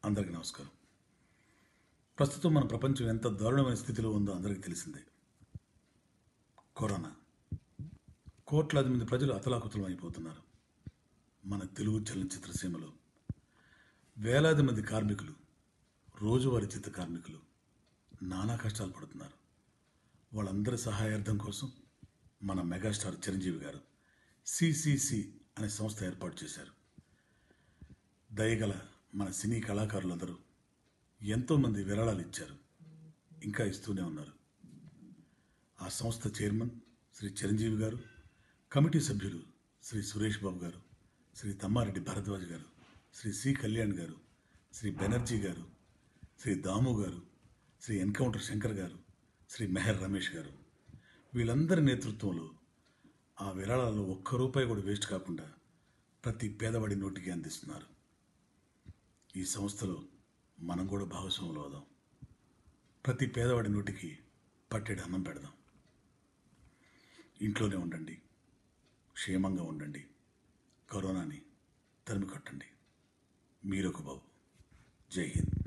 అందరికీ నమస్కారం ప్రస్తుతం మన ప్రపంచం ఎంత దారుణమైన స్థితిలో ఉందో అందరికీ తెలిసిందే కరోనా కోట్లాది మంది ప్రజలు అతలాకుతలం అయిపోతున్నారు మన తెలుగు చలనచిత్ర సీమలో వేలాది మంది కార్మికులు రోజువారీ చిత్ర కార్మికులు నానా కష్టాలు పడుతున్నారు వాళ్ళందరి సహాయార్థం కోసం మన మెగాస్టార్ చిరంజీవి గారు సిసిసి అనే సంస్థ ఏర్పాటు చేశారు దయగల మన సినీ కళాకారులందరూ ఎంతోమంది విరాళాలు ఇచ్చారు ఇంకా ఇస్తూనే ఉన్నారు ఆ సంస్థ చైర్మన్ శ్రీ చిరంజీవి గారు కమిటీ సభ్యులు శ్రీ సురేష్ బాబు గారు శ్రీ తమ్మారెడ్డి భరద్వాజ్ గారు శ్రీ సి కళ్యాణ్ గారు శ్రీ బెనర్జీ గారు శ్రీ దాము గారు శ్రీ ఎన్కౌంటర్ శంకర్ గారు శ్రీ మెహర్ రమేష్ గారు వీళ్ళందరి నేతృత్వంలో ఆ విరాళాలు ఒక్క రూపాయి కూడా వేస్ట్ కాకుండా ప్రతి పేదవాడి నోటికి అందిస్తున్నారు ఈ సంస్థలో మనం కూడా భాగస్వాములు అవుదాం ప్రతి పేదవాడి నోటికి పట్టెడు అన్నం పెడదాం ఇంట్లోనే ఉండండి క్షేమంగా ఉండండి కరోనాని తరిమి కొట్టండి మీరొక బాబు జై హింద్